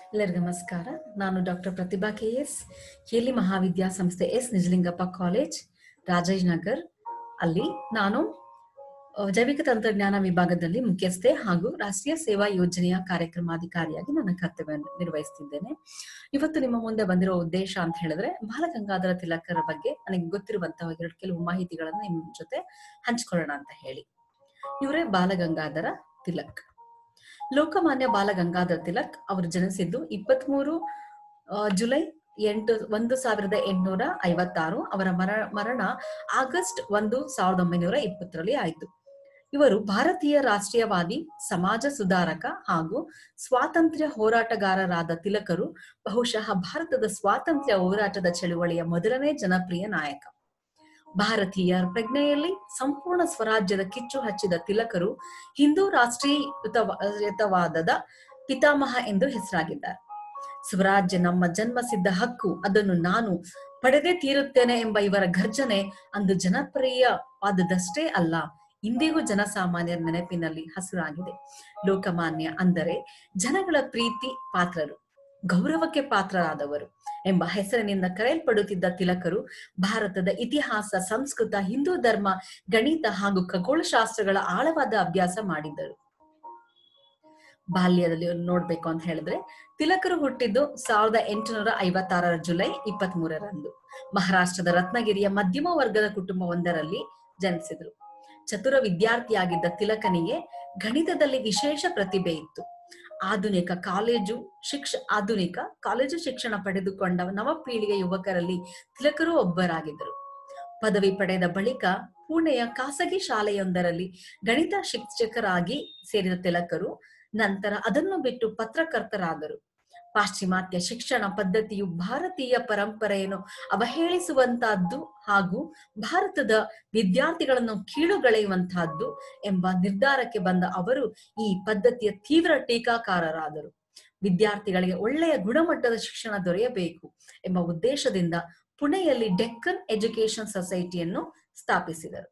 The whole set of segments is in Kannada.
ಎಲ್ಲರಿಗೂ ನಮಸ್ಕಾರ ನಾನು ಡಾಕ್ಟರ್ ಪ್ರತಿಭಾ ಕೆ ಎಸ್ ಹೇಲಿ ಮಹಾವಿದ್ಯಾಸಂಸ್ಥೆ ಎಸ್ ನಿಜಲಿಂಗಪ್ಪ ಕಾಲೇಜ್ ರಾಜಾಜಿನಗರ್ ಅಲ್ಲಿ ನಾನು ಅ, ಜೈವಿಕ ತಂತ್ರಜ್ಞಾನ ವಿಭಾಗದಲ್ಲಿ ಮುಖ್ಯಸ್ಥೆ ಹಾಗೂ ರಾಷ್ಟ್ರೀಯ ಸೇವಾ ಯೋಜನೆಯ ಕಾರ್ಯಕ್ರಮಾಧಿಕಾರಿಯಾಗಿ ನನ್ನ ಕರ್ತವ್ಯ ನಿರ್ವಹಿಸ್ತಿದ್ದೇನೆ ಇವತ್ತು ನಿಮ್ಮ ಮುಂದೆ ಬಂದಿರೋ ಉದ್ದೇಶ ಅಂತ ಹೇಳಿದ್ರೆ ಬಾಲಗಂಗಾಧರ ತಿಲಕರ ಬಗ್ಗೆ ನನಗೆ ಗೊತ್ತಿರುವಂತಹ ಎರಡು ಕೆಲವು ಮಾಹಿತಿಗಳನ್ನು ನಿಮ್ ಜೊತೆ ಹಂಚ್ಕೊಳ್ಳೋಣ ಅಂತ ಹೇಳಿ ಇವರೇ ಬಾಲಗಂಗಾಧರ ತಿಲಕ್ ಲೋಕಮಾನ್ಯ ಬಾಲಗಂಗಾಧರ ತಿಲಕ್ ಅವರು ಜನಿಸಿದ್ದು ಇಪ್ಪತ್ಮೂರು ಜುಲೈ ಎಂಟು ಒಂದು ಸಾವಿರದ ಎಂಟುನೂರ ಐವತ್ತಾರು ಅವರ ಮರ ಮರಣ ಆಗಸ್ಟ್ ಒಂದು ಸಾವಿರದ ಒಂಬೈನೂರ ಇಪ್ಪತ್ತರಲ್ಲಿ ಆಯಿತು ಇವರು ಭಾರತೀಯ ರಾಷ್ಟ್ರೀಯವಾದಿ ಸಮಾಜ ಸುಧಾರಕ ಹಾಗೂ ಸ್ವಾತಂತ್ರ್ಯ ಹೋರಾಟಗಾರರಾದ ತಿಲಕರು ಬಹುಶಃ ಭಾರತದ ಸ್ವಾತಂತ್ರ್ಯ ಹೋರಾಟದ ಚಳುವಳಿಯ ಮೊದಲನೇ ಜನಪ್ರಿಯ ನಾಯಕ ಭಾರತೀಯರ ಪ್ರಜ್ಞೆಯಲ್ಲಿ ಸಂಪೂರ್ಣ ಸ್ವರಾಜ್ಯದ ಕಿಚ್ಚು ಹಚ್ಚಿದ ತಿಲಕರು ಹಿಂದೂ ರಾಷ್ಟ್ರೀಯತವಾದದ ಪಿತಾಮಹ ಎಂದು ಹೆಸರಾಗಿದ್ದಾರೆ ಸ್ವರಾಜ್ಯ ನಮ್ಮ ಜನ್ಮ ಸಿದ್ಧ ಹಕ್ಕು ಅದನ್ನು ನಾನು ಪಡೆದೇ ತೀರುತ್ತೇನೆ ಎಂಬ ಇವರ ಘರ್ಜನೆ ಅಂದು ಜನಪ್ರಿಯವಾದದಷ್ಟೇ ಅಲ್ಲ ಇಂದಿಗೂ ಜನಸಾಮಾನ್ಯರ ನೆನಪಿನಲ್ಲಿ ಹಸುರಾಗಿದೆ ಲೋಕಮಾನ್ಯ ಅಂದರೆ ಜನಗಳ ಪ್ರೀತಿ ಪಾತ್ರರು ಗೌರವಕ್ಕೆ ಪಾತ್ರರಾದವರು ಎಂಬ ಹೆಸರಿನಿಂದ ಕರೆಯಲ್ಪಡುತ್ತಿದ್ದ ತಿಲಕರು ಭಾರತದ ಇತಿಹಾಸ ಸಂಸ್ಕೃತ ಹಿಂದೂ ಧರ್ಮ ಗಣಿತ ಹಾಗೂ ಖಗೋಳಶಾಸ್ತ್ರಗಳ ಆಳವಾದ ಅಭ್ಯಾಸ ಮಾಡಿದ್ದರು ಬಾಲ್ಯದಲ್ಲಿ ನೋಡ್ಬೇಕು ಅಂತ ಹೇಳಿದ್ರೆ ತಿಲಕರು ಹುಟ್ಟಿದ್ದು ಸಾವಿರದ ಎಂಟುನೂರ ಐವತ್ತಾರರ ಜುಲೈ ಇಪ್ಪತ್ತ್ ಮೂರರಂದು ಮಹಾರಾಷ್ಟ್ರದ ರತ್ನಗಿರಿಯ ಮಧ್ಯಮ ವರ್ಗದ ಕುಟುಂಬವೊಂದರಲ್ಲಿ ಜನಿಸಿದ್ರು ಚತುರ ವಿದ್ಯಾರ್ಥಿಯಾಗಿದ್ದ ತಿಲಕನಿಗೆ ಗಣಿತದಲ್ಲಿ ವಿಶೇಷ ಪ್ರತಿಭೆ ಇತ್ತು ಆಧುನಿಕ ಕಾಲೇಜು ಶಿಕ್ಷ ಆಧುನಿಕ ಕಾಲೇಜು ಶಿಕ್ಷಣ ಪಡೆದುಕೊಂಡ ನವಪೀಳಿಗೆ ಯುವಕರಲ್ಲಿ ತಿಲಕರು ಒಬ್ಬರಾಗಿದ್ದರು ಪದವಿ ಪಡೆದ ಬಳಿಕ ಪುಣೆಯ ಖಾಸಗಿ ಶಾಲೆಯೊಂದರಲ್ಲಿ ಗಣಿತ ಶಿಕ್ಷಕರಾಗಿ ಸೇರಿದ ತಿಲಕರು ನಂತರ ಅದನ್ನು ಬಿಟ್ಟು ಪತ್ರಕರ್ತರಾದರು ಪಾಶ್ಚಿಮಾತ್ಯ ಶಿಕ್ಷಣ ಪದ್ಧತಿಯು ಭಾರತೀಯ ಪರಂಪರೆಯನ್ನು ಅವಹೇಳಿಸುವಂತಹದ್ದು ಹಾಗೂ ಭಾರತದ ವಿದ್ಯಾರ್ಥಿಗಳನ್ನು ಕೀಳುಗಳೆಯುವಂತಹದ್ದು ಎಂಬ ನಿರ್ಧಾರಕ್ಕೆ ಬಂದ ಅವರು ಈ ಪದ್ಧತಿಯ ತೀವ್ರ ಟೀಕಾಕಾರರಾದರು ವಿದ್ಯಾರ್ಥಿಗಳಿಗೆ ಒಳ್ಳೆಯ ಗುಣಮಟ್ಟದ ಶಿಕ್ಷಣ ದೊರೆಯಬೇಕು ಎಂಬ ಉದ್ದೇಶದಿಂದ ಪುಣೆಯಲ್ಲಿ ಡೆಕ್ಕನ್ ಎಜುಕೇಶನ್ ಸೊಸೈಟಿಯನ್ನು ಸ್ಥಾಪಿಸಿದರು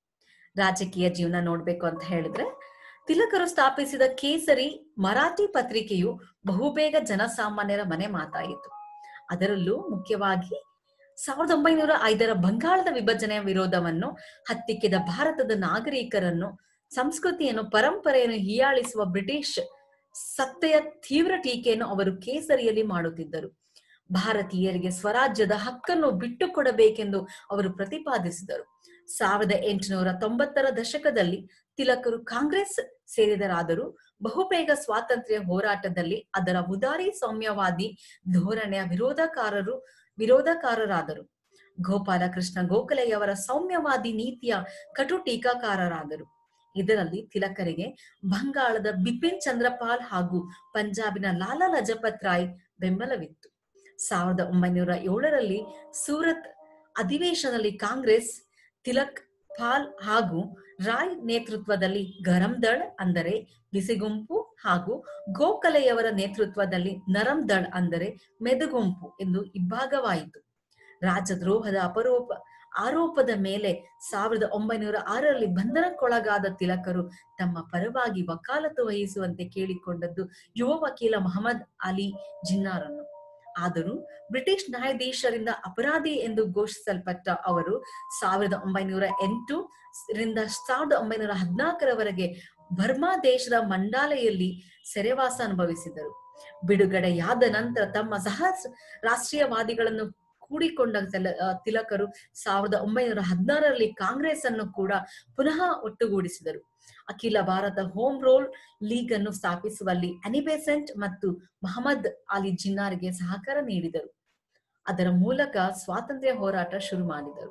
ರಾಜಕೀಯ ಜೀವನ ನೋಡ್ಬೇಕು ಅಂತ ಹೇಳಿದ್ರೆ ತಿಲಕರು ಸ್ಥಾಪಿಸಿದ ಕೇಸರಿ ಮರಾಠಿ ಪತ್ರಿಕೆಯು ಬಹುಬೇಗ ಜನಸಾಮಾನ್ಯರ ಮನೆ ಮಾತಾಯಿತು ಅದರಲ್ಲೂ ಮುಖ್ಯವಾಗಿ ಸಾವಿರದ ಒಂಬೈನೂರ ಐದರ ಬಂಗಾಳದ ವಿಭಜನೆಯ ವಿರೋಧವನ್ನು ಹತ್ತಿಕ್ಕಿದ ಭಾರತದ ನಾಗರಿಕರನ್ನು ಸಂಸ್ಕೃತಿಯನ್ನು ಪರಂಪರೆಯನ್ನು ಹೀಯಾಳಿಸುವ ಬ್ರಿಟಿಷ್ ಸತ್ತೆಯ ತೀವ್ರ ಟೀಕೆಯನ್ನು ಅವರು ಕೇಸರಿಯಲ್ಲಿ ಮಾಡುತ್ತಿದ್ದರು ಭಾರತೀಯರಿಗೆ ಸ್ವರಾಜ್ಯದ ಹಕ್ಕನ್ನು ಬಿಟ್ಟುಕೊಡಬೇಕೆಂದು ಅವರು ಪ್ರತಿಪಾದಿಸಿದರು ಸಾವಿರದ ಎಂಟುನೂರ ತೊಂಬತ್ತರ ದಶಕದಲ್ಲಿ ತಿಲಕರು ಕಾಂಗ್ರೆಸ್ ಸೇರಿದರಾದರೂ ಬಹುಬೇಗ ಸ್ವಾತಂತ್ರ್ಯ ಹೋರಾಟದಲ್ಲಿ ಅದರ ಉದಾರಿ ಸೌಮ್ಯವಾದಿ ಧೋರಣೆಯ ವಿರೋಧಕಾರರು ವಿರೋಧಕಾರರಾದರು ಗೋಪಾಲಕೃಷ್ಣ ಗೋಖಲೆಯವರ ಸೌಮ್ಯವಾದಿ ನೀತಿಯ ಕಟು ಟೀಕಾಕಾರರಾದರು ಇದರಲ್ಲಿ ತಿಲಕರಿಗೆ ಬಂಗಾಳದ ಬಿಪಿನ್ ಚಂದ್ರಪಾಲ್ ಹಾಗೂ ಪಂಜಾಬಿನ ಲಾಲಾ ಲಜಪತ್ ರಾಯ್ ಬೆಂಬಲವಿತ್ತು ಸಾವಿರದ ಒಂಬೈನೂರ ಏಳರಲ್ಲಿ ಸೂರತ್ ಅಧಿವೇಶನದಲ್ಲಿ ಕಾಂಗ್ರೆಸ್ ತಿಲಕ್ ಪಾಲ್ ಹಾಗೂ ರಾಯ್ ನೇತೃತ್ವದಲ್ಲಿ ಗರಂ ದಳ್ ಅಂದರೆ ಬಿಸಿಗುಂಪು ಹಾಗೂ ಗೋಖಲೆಯವರ ನೇತೃತ್ವದಲ್ಲಿ ನರಂ ದಳ್ ಅಂದರೆ ಮೆದುಗುಂಪು ಎಂದು ಇಬ್ಬಾಗವಾಯಿತು ರಾಜದ್ರೋಹದ ಅಪರೋಪ ಆರೋಪದ ಮೇಲೆ ಸಾವಿರದ ಒಂಬೈನೂರ ಆರರಲ್ಲಿ ಬಂಧನಕ್ಕೊಳಗಾದ ತಿಲಕರು ತಮ್ಮ ಪರವಾಗಿ ವಕಾಲತು ವಹಿಸುವಂತೆ ಕೇಳಿಕೊಂಡದ್ದು ಯುವ ವಕೀಲ ಮೊಹಮ್ಮದ್ ಅಲಿ ಜಿನ್ನಾರನ್ನು ಆದರೂ ಬ್ರಿಟಿಷ್ ನ್ಯಾಯಾಧೀಶರಿಂದ ಅಪರಾಧಿ ಎಂದು ಘೋಷಿಸಲ್ಪಟ್ಟ ಅವರು ಸಾವಿರದ ಒಂಬೈನೂರ ಎಂಟು ರಿಂದ ಸಾವಿರದ ಒಂಬೈನೂರ ಹದಿನಾಲ್ಕರವರೆಗೆ ಬರ್ಮಾ ದೇಶದ ಮಂಡಾಲೆಯಲ್ಲಿ ಸೆರೆವಾಸ ಅನುಭವಿಸಿದರು ಬಿಡುಗಡೆಯಾದ ನಂತರ ತಮ್ಮ ಸಹ ರಾಷ್ಟ್ರೀಯವಾದಿಗಳನ್ನು ಕೂಡಿಕೊಂಡ ತಿಲಕರು ಸಾವಿರದ ಒಂಬೈನೂರ ಹದಿನಾರರಲ್ಲಿ ಕಾಂಗ್ರೆಸ್ ಅನ್ನು ಕೂಡ ಪುನಃ ಒಟ್ಟುಗೂಡಿಸಿದರು ಅಖಿಲ ಭಾರತ ಹೋಮ್ ರೋಲ್ ಲೀಗ್ ಅನ್ನು ಸ್ಥಾಪಿಸುವಲ್ಲಿ ಅನಿಬೆಸೆಂಟ್ ಮತ್ತು ಮೊಹಮ್ಮದ್ ಅಲಿ ಜಿನ್ನಾರ್ಗೆ ಸಹಕಾರ ನೀಡಿದರು ಅದರ ಮೂಲಕ ಸ್ವಾತಂತ್ರ್ಯ ಹೋರಾಟ ಶುರು ಮಾಡಿದರು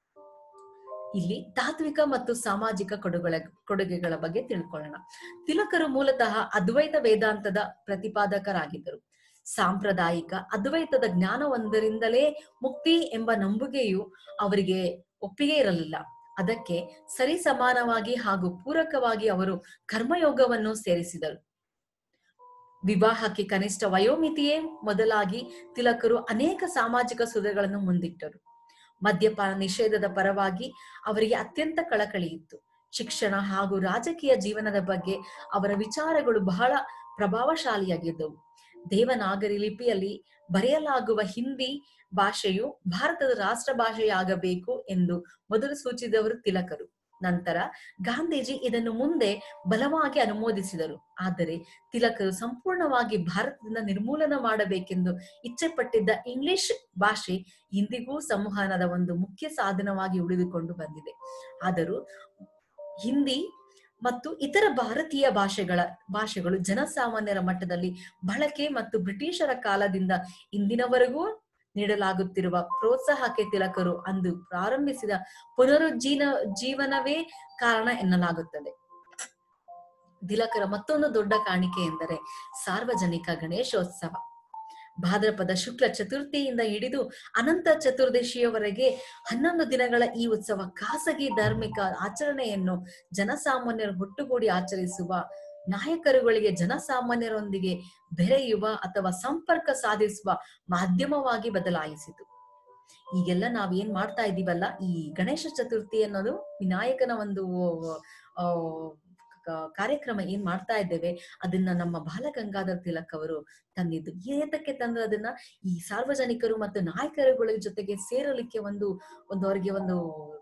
ಇಲ್ಲಿ ತಾತ್ವಿಕ ಮತ್ತು ಸಾಮಾಜಿಕ ಕೊಡುಗಳ ಕೊಡುಗೆಗಳ ಬಗ್ಗೆ ತಿಳ್ಕೊಳ್ಳೋಣ ತಿಲಕರು ಮೂಲತಃ ಅದ್ವೈತ ವೇದಾಂತದ ಪ್ರತಿಪಾದಕರಾಗಿದ್ದರು ಸಾಂಪ್ರದಾಯಿಕ ಅದ್ವೈತದ ಜ್ಞಾನವೊಂದರಿಂದಲೇ ಮುಕ್ತಿ ಎಂಬ ನಂಬುಗೆಯು ಅವರಿಗೆ ಒಪ್ಪಿಗೆ ಇರಲಿಲ್ಲ ಅದಕ್ಕೆ ಸರಿ ಸಮಾನವಾಗಿ ಹಾಗೂ ಪೂರಕವಾಗಿ ಅವರು ಕರ್ಮಯೋಗವನ್ನು ಸೇರಿಸಿದರು ವಿವಾಹಕ್ಕೆ ಕನಿಷ್ಠ ವಯೋಮಿತಿಯೇ ಮೊದಲಾಗಿ ತಿಲಕರು ಅನೇಕ ಸಾಮಾಜಿಕ ಸುಧಾರಗಳನ್ನು ಮುಂದಿಟ್ಟರು ಮದ್ಯಪಾನ ನಿಷೇಧದ ಪರವಾಗಿ ಅವರಿಗೆ ಅತ್ಯಂತ ಕಳಕಳಿ ಇತ್ತು ಶಿಕ್ಷಣ ಹಾಗೂ ರಾಜಕೀಯ ಜೀವನದ ಬಗ್ಗೆ ಅವರ ವಿಚಾರಗಳು ಬಹಳ ಪ್ರಭಾವಶಾಲಿಯಾಗಿದ್ದವು ದೇವನಾಗರಿ ಲಿಪಿಯಲ್ಲಿ ಬರೆಯಲಾಗುವ ಹಿಂದಿ ಭಾಷೆಯು ಭಾರತದ ರಾಷ್ಟ್ರ ಭಾಷೆಯಾಗಬೇಕು ಎಂದು ಮೊದಲು ಸೂಚಿಸಿದವರು ತಿಲಕರು ನಂತರ ಗಾಂಧೀಜಿ ಇದನ್ನು ಮುಂದೆ ಬಲವಾಗಿ ಅನುಮೋದಿಸಿದರು ಆದರೆ ತಿಲಕರು ಸಂಪೂರ್ಣವಾಗಿ ಭಾರತದಿಂದ ನಿರ್ಮೂಲನ ಮಾಡಬೇಕೆಂದು ಇಚ್ಛೆ ಪಟ್ಟಿದ್ದ ಇಂಗ್ಲಿಷ್ ಭಾಷೆ ಇಂದಿಗೂ ಸಂವಹನದ ಒಂದು ಮುಖ್ಯ ಸಾಧನವಾಗಿ ಉಳಿದುಕೊಂಡು ಬಂದಿದೆ ಆದರೂ ಹಿಂದಿ ಮತ್ತು ಇತರ ಭಾರತೀಯ ಭಾಷೆಗಳ ಭಾಷೆಗಳು ಜನಸಾಮಾನ್ಯರ ಮಟ್ಟದಲ್ಲಿ ಬಳಕೆ ಮತ್ತು ಬ್ರಿಟಿಷರ ಕಾಲದಿಂದ ಇಂದಿನವರೆಗೂ ನೀಡಲಾಗುತ್ತಿರುವ ಪ್ರೋತ್ಸಾಹಕ್ಕೆ ತಿಲಕರು ಅಂದು ಪ್ರಾರಂಭಿಸಿದ ಪುನರುಜ್ಜೀನ ಜೀವನವೇ ಕಾರಣ ಎನ್ನಲಾಗುತ್ತದೆ ತಿಲಕರ ಮತ್ತೊಂದು ದೊಡ್ಡ ಕಾಣಿಕೆ ಎಂದರೆ ಸಾರ್ವಜನಿಕ ಗಣೇಶೋತ್ಸವ ಭಾದ್ರಪದ ಶುಕ್ಲ ಚತುರ್ಥಿಯಿಂದ ಹಿಡಿದು ಅನಂತ ಚತುರ್ದಶಿಯವರೆಗೆ ಹನ್ನೊಂದು ದಿನಗಳ ಈ ಉತ್ಸವ ಖಾಸಗಿ ಧಾರ್ಮಿಕ ಆಚರಣೆಯನ್ನು ಜನಸಾಮಾನ್ಯರು ಒಟ್ಟುಗೂಡಿ ಆಚರಿಸುವ ನಾಯಕರುಗಳಿಗೆ ಜನಸಾಮಾನ್ಯರೊಂದಿಗೆ ಬೆರೆಯುವ ಅಥವಾ ಸಂಪರ್ಕ ಸಾಧಿಸುವ ಮಾಧ್ಯಮವಾಗಿ ಬದಲಾಯಿಸಿತು ಈಗೆಲ್ಲ ನಾವ್ ಏನ್ ಮಾಡ್ತಾ ಇದೀವಲ್ಲ ಈ ಗಣೇಶ ಚತುರ್ಥಿ ಅನ್ನೋದು ವಿನಾಯಕನ ಒಂದು ಆ ಕಾರ್ಯಕ್ರಮ ಏನ್ ಮಾಡ್ತಾ ಇದ್ದೇವೆ ಅದನ್ನ ನಮ್ಮ ಬಾಲಗಂಗಾಧರ್ ತಿಲಕ್ ಅವರು ತಂದಿದ್ದು ಏತಕ್ಕೆ ತಂದ್ರೆ ಅದನ್ನ ಈ ಸಾರ್ವಜನಿಕರು ಮತ್ತು ನಾಯಕರುಗಳ ಜೊತೆಗೆ ಸೇರಲಿಕ್ಕೆ ಒಂದು ಒಂದು ಅವರಿಗೆ ಒಂದು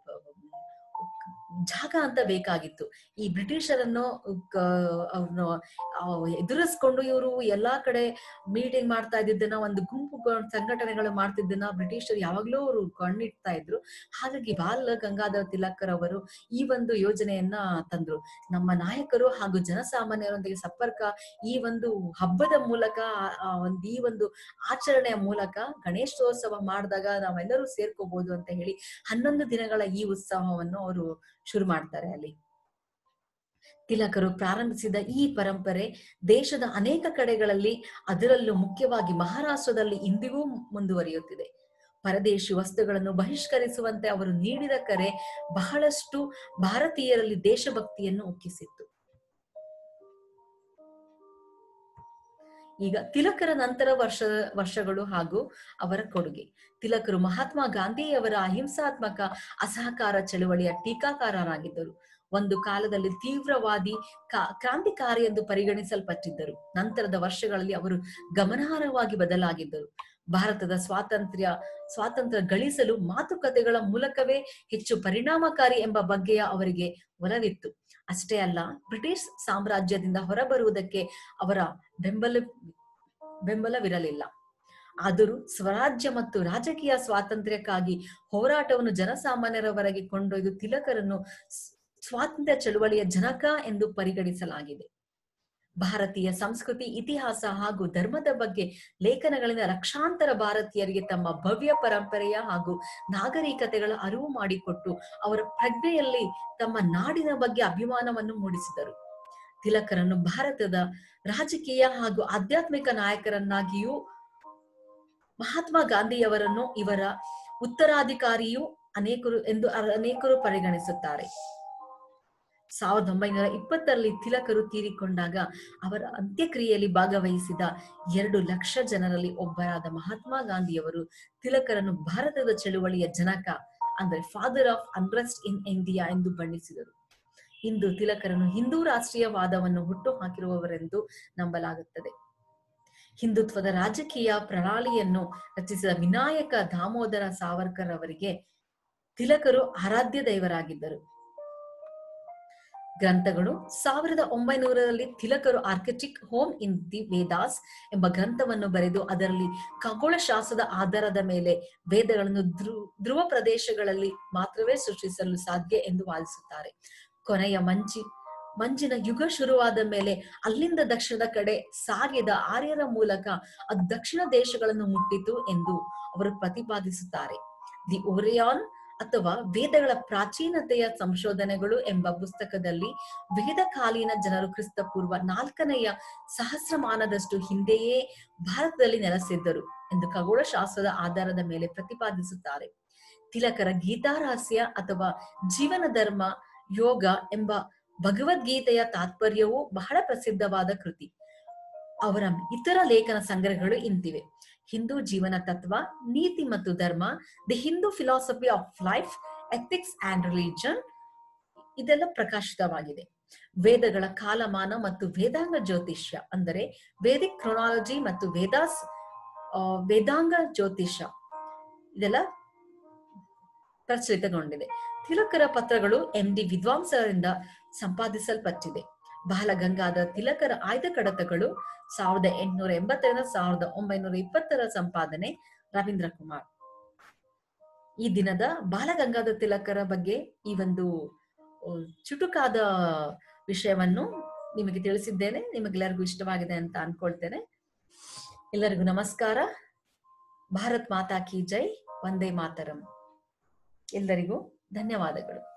ಜಾಗ ಅಂತ ಬೇಕಾಗಿತ್ತು ಈ ಬ್ರಿಟಿಷರನ್ನು ಅವ್ರನ್ನು ಎದುರಿಸ್ಕೊಂಡು ಇವರು ಎಲ್ಲಾ ಕಡೆ ಮೀಟಿಂಗ್ ಮಾಡ್ತಾ ಇದ್ದಿದ್ದನ್ನ ಒಂದು ಗುಂಪು ಸಂಘಟನೆಗಳು ಮಾಡ್ತಿದ್ದನ್ನ ಬ್ರಿಟಿಷರು ಯಾವಾಗ್ಲೂ ಅವರು ಕಣ್ಣಿಡ್ತಾ ಇದ್ರು ಹಾಗಾಗಿ ಬಾಲ ಗಂಗಾಧರ ತಿಲಕರ್ ಅವರು ಈ ಒಂದು ಯೋಜನೆಯನ್ನ ತಂದ್ರು ನಮ್ಮ ನಾಯಕರು ಹಾಗೂ ಜನಸಾಮಾನ್ಯರೊಂದಿಗೆ ಸಂಪರ್ಕ ಈ ಒಂದು ಹಬ್ಬದ ಮೂಲಕ ಒಂದು ಈ ಒಂದು ಆಚರಣೆಯ ಮೂಲಕ ಗಣೇಶೋತ್ಸವ ಮಾಡಿದಾಗ ನಾವೆಲ್ಲರೂ ಸೇರ್ಕೋಬಹುದು ಅಂತ ಹೇಳಿ ಹನ್ನೊಂದು ದಿನಗಳ ಈ ಉತ್ಸವವನ್ನು ಅವರು ಶುರು ಮಾಡ್ತಾರೆ ಅಲ್ಲಿ ತಿಲಕರು ಪ್ರಾರಂಭಿಸಿದ ಈ ಪರಂಪರೆ ದೇಶದ ಅನೇಕ ಕಡೆಗಳಲ್ಲಿ ಅದರಲ್ಲೂ ಮುಖ್ಯವಾಗಿ ಮಹಾರಾಷ್ಟ್ರದಲ್ಲಿ ಇಂದಿಗೂ ಮುಂದುವರಿಯುತ್ತಿದೆ ಪರದೇಶಿ ವಸ್ತುಗಳನ್ನು ಬಹಿಷ್ಕರಿಸುವಂತೆ ಅವರು ನೀಡಿದ ಕರೆ ಬಹಳಷ್ಟು ಭಾರತೀಯರಲ್ಲಿ ದೇಶಭಕ್ತಿಯನ್ನು ಉಕ್ಕಿಸಿತ್ತು ಈಗ ತಿಲಕರ ನಂತರ ವರ್ಷ ವರ್ಷಗಳು ಹಾಗೂ ಅವರ ಕೊಡುಗೆ ತಿಲಕರು ಮಹಾತ್ಮ ಗಾಂಧಿಯವರ ಅಹಿಂಸಾತ್ಮಕ ಅಸಹಕಾರ ಚಳುವಳಿಯ ಟೀಕಾಕಾರರಾಗಿದ್ದರು ಒಂದು ಕಾಲದಲ್ಲಿ ತೀವ್ರವಾದಿ ಕ್ರಾಂತಿಕಾರಿ ಎಂದು ಪರಿಗಣಿಸಲ್ಪಟ್ಟಿದ್ದರು ನಂತರದ ವರ್ಷಗಳಲ್ಲಿ ಅವರು ಗಮನಾರ್ಹವಾಗಿ ಬದಲಾಗಿದ್ದರು ಭಾರತದ ಸ್ವಾತಂತ್ರ್ಯ ಸ್ವಾತಂತ್ರ್ಯ ಗಳಿಸಲು ಮಾತುಕತೆಗಳ ಮೂಲಕವೇ ಹೆಚ್ಚು ಪರಿಣಾಮಕಾರಿ ಎಂಬ ಬಗ್ಗೆಯ ಅವರಿಗೆ ಒಲವಿತ್ತು ಅಷ್ಟೇ ಅಲ್ಲ ಬ್ರಿಟಿಷ್ ಸಾಮ್ರಾಜ್ಯದಿಂದ ಹೊರಬರುವುದಕ್ಕೆ ಅವರ ಬೆಂಬಲ ಬೆಂಬಲವಿರಲಿಲ್ಲ ಆದರೂ ಸ್ವರಾಜ್ಯ ಮತ್ತು ರಾಜಕೀಯ ಸ್ವಾತಂತ್ರ್ಯಕ್ಕಾಗಿ ಹೋರಾಟವನ್ನು ಜನಸಾಮಾನ್ಯರವರೆಗೆ ಕೊಂಡೊಯ್ದು ತಿಲಕರನ್ನು ಸ್ವಾತಂತ್ರ್ಯ ಚಳುವಳಿಯ ಜನಕ ಎಂದು ಪರಿಗಣಿಸಲಾಗಿದೆ ಭಾರತೀಯ ಸಂಸ್ಕೃತಿ ಇತಿಹಾಸ ಹಾಗೂ ಧರ್ಮದ ಬಗ್ಗೆ ಲೇಖನಗಳಿಂದ ಲಕ್ಷಾಂತರ ಭಾರತೀಯರಿಗೆ ತಮ್ಮ ಭವ್ಯ ಪರಂಪರೆಯ ಹಾಗೂ ನಾಗರಿಕತೆಗಳ ಅರಿವು ಮಾಡಿಕೊಟ್ಟು ಅವರ ಪ್ರಜ್ಞೆಯಲ್ಲಿ ತಮ್ಮ ನಾಡಿನ ಬಗ್ಗೆ ಅಭಿಮಾನವನ್ನು ಮೂಡಿಸಿದರು ತಿಲಕರನ್ನು ಭಾರತದ ರಾಜಕೀಯ ಹಾಗೂ ಆಧ್ಯಾತ್ಮಿಕ ನಾಯಕರನ್ನಾಗಿಯೂ ಮಹಾತ್ಮ ಗಾಂಧಿಯವರನ್ನು ಇವರ ಉತ್ತರಾಧಿಕಾರಿಯೂ ಅನೇಕರು ಎಂದು ಅನೇಕರು ಪರಿಗಣಿಸುತ್ತಾರೆ ಸಾವಿರದ ಒಂಬೈನೂರ ಇಪ್ಪತ್ತರಲ್ಲಿ ತಿಲಕರು ತೀರಿಕೊಂಡಾಗ ಅವರ ಅಂತ್ಯಕ್ರಿಯೆಯಲ್ಲಿ ಭಾಗವಹಿಸಿದ ಎರಡು ಲಕ್ಷ ಜನರಲ್ಲಿ ಒಬ್ಬರಾದ ಮಹಾತ್ಮ ಗಾಂಧಿಯವರು ತಿಲಕರನ್ನು ಭಾರತದ ಚಳುವಳಿಯ ಜನಕ ಅಂದ್ರೆ father of unrest in India ಎಂದು ಬಣ್ಣಿಸಿದರು ಇಂದು ತಿಲಕರನ್ನು ಹಿಂದೂ ರಾಷ್ಟ್ರೀಯವಾದವನ್ನು ಹುಟ್ಟು ಹಾಕಿರುವವರೆಂದು ನಂಬಲಾಗುತ್ತದೆ ಹಿಂದುತ್ವದ ರಾಜಕೀಯ ಪ್ರಣಾಳಿಯನ್ನು ರಚಿಸಿದ ವಿನಾಯಕ ದಾಮೋದರ ಸಾವರ್ಕರ್ ಅವರಿಗೆ ತಿಲಕರು ಆರಾಧ್ಯ ದೈವರಾಗಿದ್ದರು ಗ್ರಂಥಗಳು ಸಾವಿರದ ಒಂಬೈನೂರರಲ್ಲಿ ತಿಲಕರು arctic home in the Vedas ಎಂಬ ಗ್ರಂಥವನ್ನು ಬರೆದು ಅದರಲ್ಲಿ ಖಗೋಳಶಾಸ್ತ್ರದ ಆಧಾರದ ಮೇಲೆ ವೇದಗಳನ್ನು ಧ್ರು ಧ್ರುವ ಪ್ರದೇಶಗಳಲ್ಲಿ ಮಾತ್ರವೇ ಸೃಷ್ಟಿಸಲು ಸಾಧ್ಯ ಎಂದು ವಾದಿಸುತ್ತಾರೆ ಕೊನೆಯ ಮಂಚಿ ಮಂಜಿನ ಯುಗ ಶುರುವಾದ ಮೇಲೆ ಅಲ್ಲಿಂದ ದಕ್ಷಿಣದ ಕಡೆ ಸಾಗಿದ ಆರ್ಯರ ಮೂಲಕ ಅದು ದಕ್ಷಿಣ ದೇಶಗಳನ್ನು ಮುಟ್ಟಿತು ಎಂದು ಅವರು ಪ್ರತಿಪಾದಿಸುತ್ತಾರೆ ದಿ ಓರಿಯಾನ್ ಅಥವಾ ವೇದಗಳ ಪ್ರಾಚೀನತೆಯ ಸಂಶೋಧನೆಗಳು ಎಂಬ ಪುಸ್ತಕದಲ್ಲಿ ವೇದಕಾಲೀನ ಜನರು ಕ್ರಿಸ್ತ ಪೂರ್ವ ನಾಲ್ಕನೆಯ ಸಹಸ್ರಮಾನದಷ್ಟು ಹಿಂದೆಯೇ ಭಾರತದಲ್ಲಿ ನೆಲೆಸಿದ್ದರು ಎಂದು ಖಗೋಳಶಾಸ್ತ್ರದ ಆಧಾರದ ಮೇಲೆ ಪ್ರತಿಪಾದಿಸುತ್ತಾರೆ ತಿಲಕರ ಗೀತಾರಹಸ್ಯ ಅಥವಾ ಜೀವನ ಧರ್ಮ ಯೋಗ ಎಂಬ ಭಗವದ್ಗೀತೆಯ ತಾತ್ಪರ್ಯವೂ ಬಹಳ ಪ್ರಸಿದ್ಧವಾದ ಕೃತಿ ಅವರ ಇತರ ಲೇಖನ ಸಂಗ್ರಹಗಳು ಇಂತಿವೆ ಹಿಂದೂ ಜೀವನ ತತ್ವ ನೀತಿ ಮತ್ತು ಧರ್ಮ the Hindu philosophy of life ethics and religion ಇದೆಲ್ಲ ಪ್ರಕಾಶಿತವಾಗಿದೆ ವೇದಗಳ ಕಾಲಮಾನ ಮತ್ತು ವೇದಾಂಗ ಜ್ಯೋತಿಷ್ಯ ಅಂದರೆ ವೇದಿಕ್ ಕ್ರೊನಾಲಜಿ ಮತ್ತು ವೇದಾಸ್ ಆ, ವೇದಾಂಗ ಜ್ಯೋತಿಷ್ಯ ಇದೆಲ್ಲ ಪ್ರಚಲಿತಗೊಂಡಿದೆ ತಿಲಕರ ಪತ್ರಗಳು ಎಂ ಡಿ ವಿದ್ವಾಂಸರಿಂದ ಸಂಪಾದಿಸಲ್ಪಟ್ಟಿದೆ ಬಾಲಗಂಗಾಧರ ತಿಲಕರ ಆಯ್ದ ಕಡತಗಳು ಸಾವಿರದ ಎಂಟುನೂರ ಎಂಬತ್ತರಿಂದ ಸಾವಿರದ ಒಂಬೈನೂರ ಇಪ್ಪತ್ತರ ಸಂಪಾದನೆ ರವೀಂದ್ರ ಕುಮಾರ್ ಈ ದಿನದ ಬಾಲಗಂಗಾಧರ ತಿಲಕರ ಬಗ್ಗೆ ಈ ಒಂದು ಆ, ಚುಟುಕಾದ ವಿಷಯವನ್ನು ನಿಮಗೆ ತಿಳಿಸಿದ್ದೇನೆ ನಿಮಗೆಲ್ಲರಿಗೂ ಇಷ್ಟವಾಗಿದೆ ಅಂತ ಅನ್ಕೊಳ್ತೇನೆ ಎಲ್ಲರಿಗೂ ನಮಸ್ಕಾರ ಭಾರತ್ ಮಾತಾ ಕಿ ಜೈ ವಂದೇ ಮಾತರಂ ಎಲ್ಲರಿಗೂ ಧನ್ಯವಾದಗಳು